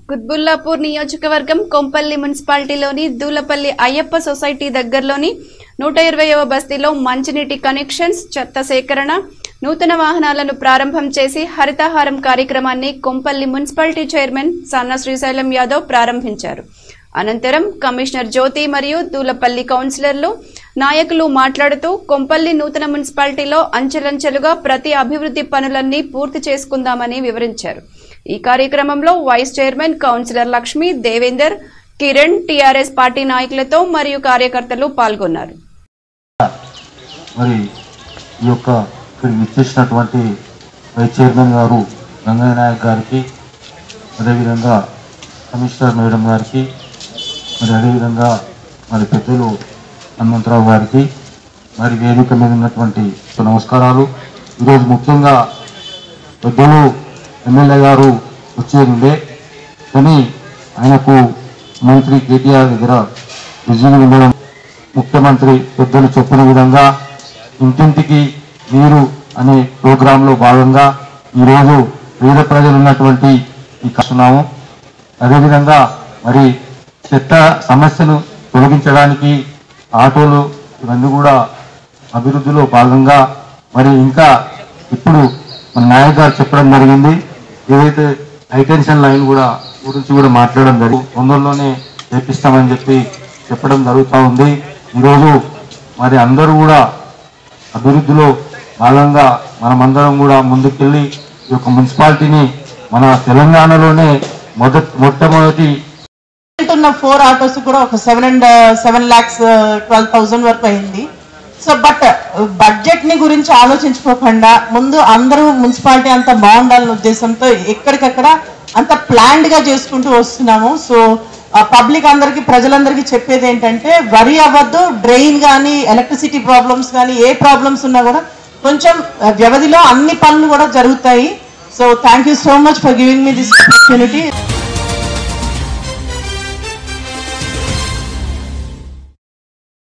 కుత్బుల్లాపూర్ నియోజకవర్గం కొంపల్లి మున్సిపాలిటీలోని దూలపల్లి అయ్యప్ప సొసైటీ దగ్గరలోని నూట ఇరవైవ బస్తీలో మంచినీటి కనెక్షన్స్ చెత్త సేకరణ నూతన వాహనాలను ప్రారంభం చేసి హరితహారం కార్యక్రమాన్ని కొంపల్లి మున్సిపాలిటీ చైర్మన్ సన్న శ్రీశైలం యాదవ్ ప్రారంభించారు అనంతరం కమిషనర్ జ్యోతి మరియు దూలపల్లి కౌన్సిలర్లు నాయకులు మాట్లాడుతూ కొంపల్లి నూతన మున్సిపాలిటీలో అంచెలంచెలుగా ప్రతి అభివృద్ధి పనులన్నీ పూర్తి చేసుకుందామని వివరించారు ఈ కార్యక్రమంలో vice chairman councillor Lakshmi Devender Kiran TRS party నాయకులతో మరియు కార్యకర్తలు పాల్గొన్నారు మరి ఈ యొక్క ఇక్కడికి ఇచ్చేసినటువంటి వైస్ చైర్మన్ గారు గంగయ్య నాయక్ గారికి అదేవిధంగా కమిషనర్ మేడం గారికి మరి అదేవిధంగా మరి పెద్దలు హనుమంతరావు గారికి మరి వేదిక మీద ఉన్నటువంటి నమస్కారాలు ఈరోజు ముఖ్యంగా పెద్దలు ఎమ్మెల్యే గారు వచ్చేది ఉండే కానీ ఆయనకు మంత్రి కేటీఆర్ దగ్గర బిజీగా ఉండడం ముఖ్యమంత్రి పెద్దలు చెప్పిన విధంగా ఇంటింటికి నీరు అనే ప్రోగ్రాంలో భాగంగా ఈరోజు పేద ప్రజలు ఉన్నటువంటి ఈ కస్తున్నాము అదేవిధంగా మరి చెత్త సమస్యను తొలగించడానికి ఆటోలు ఇవన్నీ కూడా అభివృద్ధిలో భాగంగా మరి ఇంకా ఇప్పుడు మన నాయక్ గారు చెప్పడం జరిగింది ఏదైతే హైటెన్షన్ లైన్ కూడా గురించి కూడా మాట్లాడడం జరిగింది తొందరలోనే చేపిస్తామని చెప్పి చెప్పడం జరుగుతూ ఉంది ఈరోజు మరి అందరూ కూడా అభివృద్ధిలో భాగంగా మనమందరం కూడా ముందుకెళ్ళి ఈ యొక్క మున్సిపాలిటీని మన తెలంగాణలోనే మొదటి మొట్టమొదటి ఉన్న ఫోర్ ఆటోస్ కూడా ఒక seven and seven lakhs twelve thousand వరకు అయింది సో బట్ బడ్జెట్ ని గురించి ఆలోచించుకోకుండా ముందు అందరూ మున్సిపాలిటీ అంతా బాగుండాలనే ఉద్దేశంతో ఎక్కడికక్కడ అంత ప్లాన్డ్ గా చేసుకుంటూ వస్తున్నాము సో పబ్లిక్ అందరికి ప్రజలందరికీ చెప్పేది ఏంటంటే వరి అవ్వద్దు డ్రైన్ కానీ ఎలక్ట్రిసిటీ ప్రాబ్లమ్స్ కానీ ఏ ప్రాబ్లమ్స్ ఉన్నా కూడా కొంచెం ఆ, వ్యవధిలో అన్ని పనులు కూడా జరుగుతాయి so thank you so much for giving me this opportunity